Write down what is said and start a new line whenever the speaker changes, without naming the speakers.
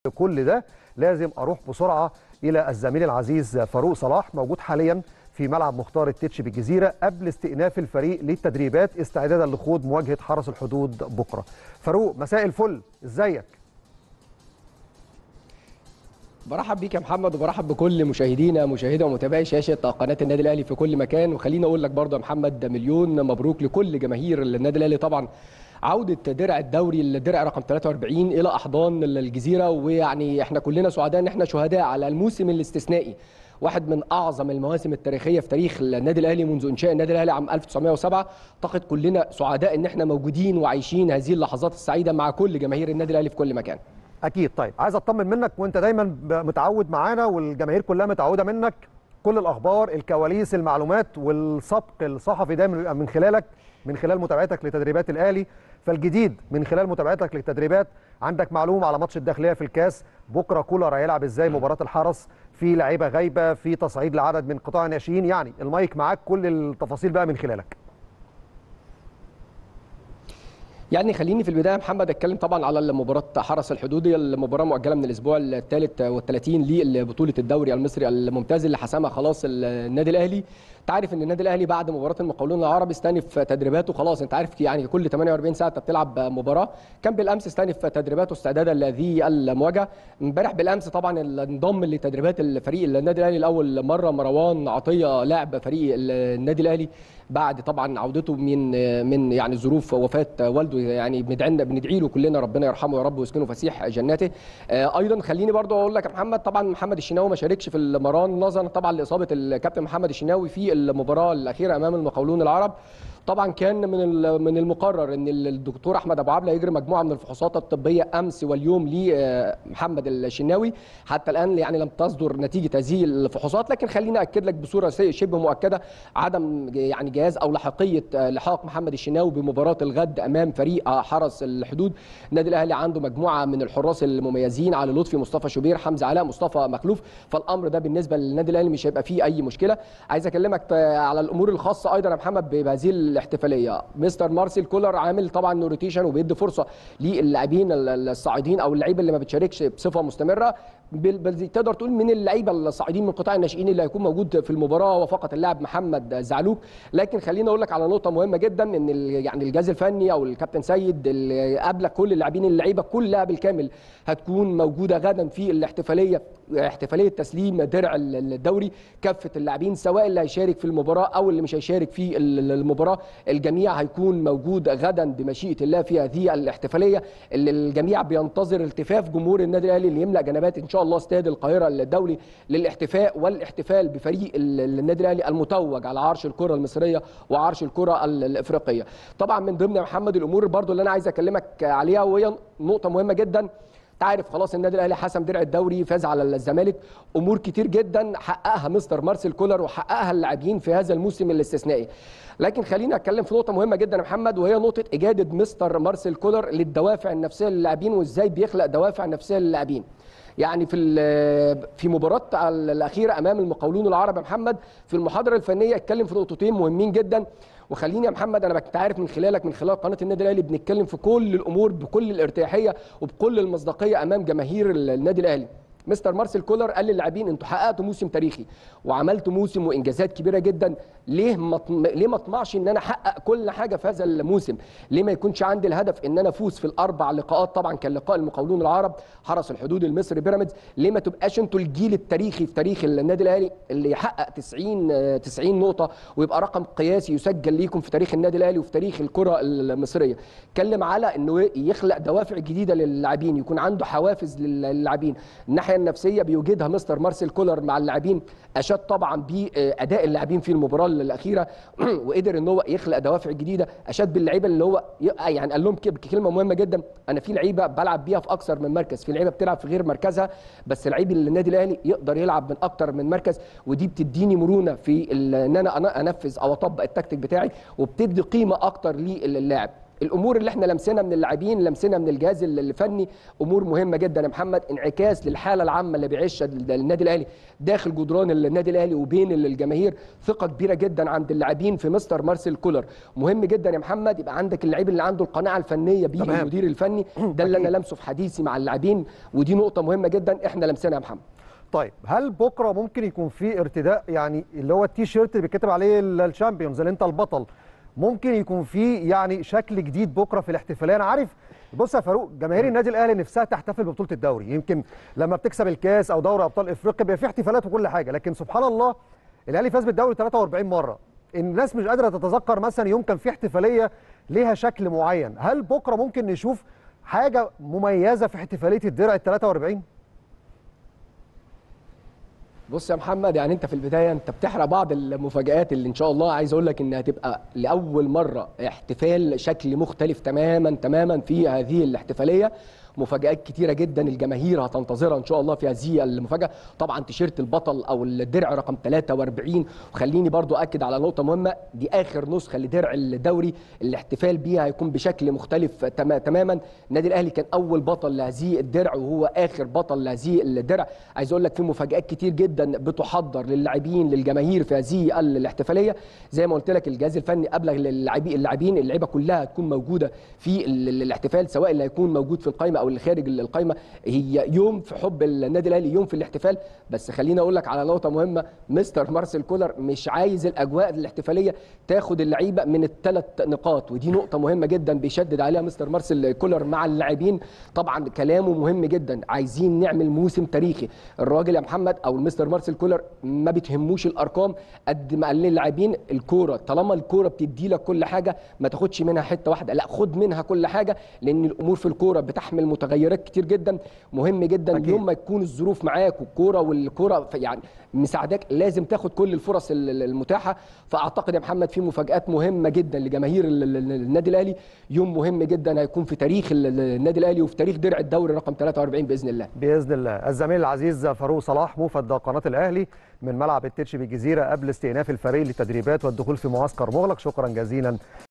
كل ده لازم اروح بسرعه الى الزميل العزيز فاروق صلاح موجود حاليا في ملعب مختار التتش بالجزيره قبل استئناف الفريق للتدريبات استعدادا لخوض مواجهه حرس الحدود بكره. فاروق مساء الفل ازيك؟
برحب بيك يا محمد وبرحب بكل مشاهدينا مشاهدة ومتابعي شاشة قناة النادي الأهلي في كل مكان وخليني أقول لك برضه يا محمد مليون مبروك لكل جماهير النادي الأهلي طبعا عودة درع الدوري الدرع رقم 43 إلى أحضان الجزيرة ويعني احنا كلنا سعداء إن احنا شهداء على الموسم الاستثنائي واحد من اعظم المواسم التاريخيه في تاريخ النادي الاهلي منذ انشاء النادي الاهلي عام 1907 اعتقد كلنا سعداء ان احنا موجودين وعايشين هذه اللحظات السعيده مع كل جماهير النادي الاهلي في كل مكان
اكيد طيب عايز اطمن منك وانت دايما متعود معانا والجماهير كلها متعوده منك كل الاخبار الكواليس المعلومات والسبق الصحفي دايما بيبقى من خلالك من خلال متابعتك لتدريبات الاهلي فالجديد من خلال متابعتك للتدريبات عندك معلومه على ماتش الداخليه في الكاس بكره كولر هيلعب ازاي مباراه الحرس في لعيبه غايبه في تصعيد لعدد من قطاع الناشئين يعني المايك معاك كل التفاصيل بقى من خلالك
يعني خليني في البدايه محمد اتكلم طبعا على مباراه حرس الحدود المباراه مؤجله من الاسبوع الثالث والثلاثين لبطوله الدوري المصري الممتاز اللي حسمها خلاص النادي الاهلي انت عارف ان النادي الاهلي بعد مباراه المقاولون العرب استنف تدريباته خلاص انت عارف يعني كل 48 ساعه انت بتلعب مباراه كان بالامس استنف تدريباته استعدادا لهذه المواجهه امبارح بالامس طبعا انضم لتدريبات الفريق النادي الاهلي لاول مره مروان عطيه لاعب فريق النادي الاهلي بعد طبعا عودته من من يعني ظروف وفاه والده يعني بندعي بندعي له كلنا ربنا يرحمه يا رب ويسكنه فسيح جناته ايضا خليني برضو اقول لك يا محمد طبعا محمد الشناوي ما شاركش في المران نظرا طبعا لاصابه الكابتن محمد الشناوي في المباراه الاخيره امام المقاولون العرب طبعا كان من من المقرر ان الدكتور احمد ابو عبله يجري مجموعه من الفحوصات الطبيه امس واليوم لمحمد الشناوي حتى الان يعني لم تصدر نتيجه هذه الفحوصات لكن خليني اكد لك بصوره شبه مؤكده عدم يعني جهاز او لحقيه لحاق محمد الشناوي بمباراه الغد امام فريق حرس الحدود النادي الاهلي عنده مجموعه من الحراس المميزين علي لطفي مصطفى شوبير حمزه علاء مصطفى مخلوف فالامر ده بالنسبه للنادي الاهلي مش هيبقى فيه اي مشكله عايز اكلمك على الامور الخاصه ايضا يا محمد بهذه الاحتفاليه مستر مارسيل كولر عامل طبعا روتيشن وبيدي فرصه للاعبين الصاعدين او اللعيبه اللي ما بتشاركش بصفه مستمره بل تقدر تقول من اللعيبه الصاعدين من قطاع الناشئين اللي هيكون موجود في المباراه وفقط اللاعب محمد زعلوك لكن خليني اقول لك على نقطه مهمه جدا ان يعني الجهاز الفني او الكابتن سيد اللي قبلك كل اللاعبين اللعيبه كلها بالكامل هتكون موجوده غدا في الاحتفاليه احتفاليه تسليم درع الدوري كافه اللاعبين سواء اللي هيشارك في المباراه او اللي مش هيشارك في المباراه الجميع هيكون موجود غدا بمشيئه الله في هذه الاحتفاليه اللي الجميع بينتظر التفاف جمهور النادي الاهلي اللي يملا جنبات ان شاء الله استاد القاهره الدولي للاحتفاء والاحتفال بفريق النادي الاهلي المتوج على عرش الكره المصريه وعرش الكره الافريقيه طبعا من ضمن محمد الامور برضو اللي انا عايز اكلمك عليها وهي نقطه مهمه جدا تعرف خلاص النادي الاهلي حسم درع الدوري فاز على الزمالك امور كتير جدا حققها مستر مارسيل كولر وحققها اللاعبين في هذا الموسم الاستثنائي لكن خلينا اتكلم في نقطه مهمه جدا يا محمد وهي نقطه اجاده مستر مارسيل كولر للدوافع النفسيه للاعبين وازاي بيخلق دوافع نفسيه للاعبين يعني في في مباراه الاخيره امام المقاولون العرب يا محمد في المحاضره الفنيه اتكلم في نقطتين مهمين جدا وخليني يا محمد انا انت عارف من خلالك من خلال قناه النادي الاهلي بنتكلم في كل الامور بكل الارتياحيه وبكل المصداقيه امام جماهير النادي الاهلي مستر مارسيل كولر قال للاعبين انتوا حققتوا موسم تاريخي وعملتوا موسم وانجازات كبيره جدا ليه ما ليه ما اطمعش ان انا احقق كل حاجه في هذا الموسم ليه ما يكونش عندي الهدف ان انا افوز في الاربع لقاءات طبعا كان لقاء المقاولون العرب حرس الحدود المصري بيراميدز ليه ما تبقاش انتوا الجيل التاريخي في تاريخ النادي الاهلي اللي يحقق 90 90 نقطه ويبقى رقم قياسي يسجل ليكم في تاريخ النادي الاهلي وفي تاريخ الكره المصريه اتكلم على انه يخلق دوافع جديده للاعبين يكون عنده حوافز للاعبين الناحيه النفسيه بيوجدها مستر مارسيل كولر مع اللاعبين اشاد طبعا باداء اللاعبين في المباراه الاخيره وقدر ان هو يخلق دوافع جديده اشاد باللعيبه اللي هو يعني قال لهم كلمه مهمه جدا انا في لعيبه بلعب بيها في اكثر من مركز في لعيبه بتلعب في غير مركزها بس لعيب النادي الاهلي يقدر يلعب من اكثر من مركز ودي بتديني مرونه في ان انا انفذ او اطبق التكتيك بتاعي وبتدي قيمه اكتر للاعب الامور اللي احنا لمسنا من اللاعبين لمسنا من الجهاز الفني امور مهمه جدا يا محمد انعكاس للحاله العامه اللي بيعيشها النادي الاهلي داخل جدران النادي الاهلي وبين الجماهير ثقه كبيره جدا عند اللاعبين في مستر مارسيل كولر مهم جدا يا محمد يبقى عندك اللعيب اللي عنده القناعه الفنيه بيه
تمام.
المدير الفني ده اللي انا لمسه في حديثي مع اللاعبين ودي نقطه مهمه جدا احنا لمسنا يا محمد
طيب هل بكره ممكن يكون في ارتداء يعني اللي هو التي شيرت اللي بيتكتب عليه ال- الشامبيونز اللي انت البطل ممكن يكون في يعني شكل جديد بكره في الاحتفاليه انا عارف بص يا فاروق جماهير النادي الاهلي نفسها تحتفل ببطوله الدوري يمكن لما بتكسب الكاس او دوري ابطال افريقيا بيبقى في احتفالات وكل حاجه لكن سبحان الله الاهلي فاز بالدوري 43 مره الناس مش قادره تتذكر مثلا يوم كان في احتفاليه ليها شكل معين هل بكره ممكن نشوف حاجه مميزه في احتفاليه الدرع ال 43
بص يا محمد يعني انت في البدايه انت بتحرق بعض المفاجآت اللي ان شاء الله عايز اقول لك انها تبقى لاول مره احتفال شكل مختلف تماما تماما في هذه الاحتفاليه مفاجآت كتيرة جدا الجماهير هتنتظرها ان شاء الله في هذه المفاجأة طبعا تيشيرت البطل او الدرع رقم 43 وخليني برضو اكد على نقطة مهمة دي اخر نسخة لدرع الدوري الاحتفال بيها هيكون بشكل مختلف تما- تماما النادي الاهلي كان اول بطل لهذه الدرع وهو اخر بطل لهذه الدرع عايز اقول لك في مفاجآت كتير جدا بتحضر للاعبين للجماهير في هذه الاحتفالية زي ما قلت لك الجهاز الفني ابلغ للاعبين اللاعبين اللعيبه كلها هتكون موجوده في ال- ال- الاحتفال سواء اللي هيكون موجود في القائمه او اللي خارج ال- القائمه هي يوم في حب النادي الاهلي يوم في الاحتفال بس خليني اقول لك على نقطه مهمه مستر مارسيل كولر مش عايز الاجواء الاحتفاليه تاخد اللعيبه من الثلاث نقاط ودي نقطه مهمه جدا بيشدد عليها مستر مارسيل كولر مع اللاعبين طبعا كلامه مهم جدا عايزين نعمل موسم تاريخي الراجل يا محمد او المستر مارسيل كولر ما بتهموش الارقام قد ما قال للاعبين الكوره طالما الكوره بتدي لك كل حاجه ما تاخدش منها حته واحده لا خد منها كل حاجه لان الامور في الكوره بتحمل متغيرات كتير جدا مهم جدا
أكيد.
يوم ما تكون الظروف معاك والكوره والكوره ف- يعني مساعداك لازم تاخد كل الفرص ال- ال- المتاحه فاعتقد يا محمد في مفاجات مهمه جدا لجماهير ال- ال- ال- النادي الاهلي يوم مهم جدا هيكون في تاريخ ال- ال- النادي الاهلي وفي تاريخ درع الدوري رقم 43 باذن الله
باذن الله الزميل العزيز فاروق صلاح موفد قناه الاهلي من ملعب التتش بالجزيره قبل استئناف الفريق للتدريبات والدخول في معسكر مغلق شكرا جزيلا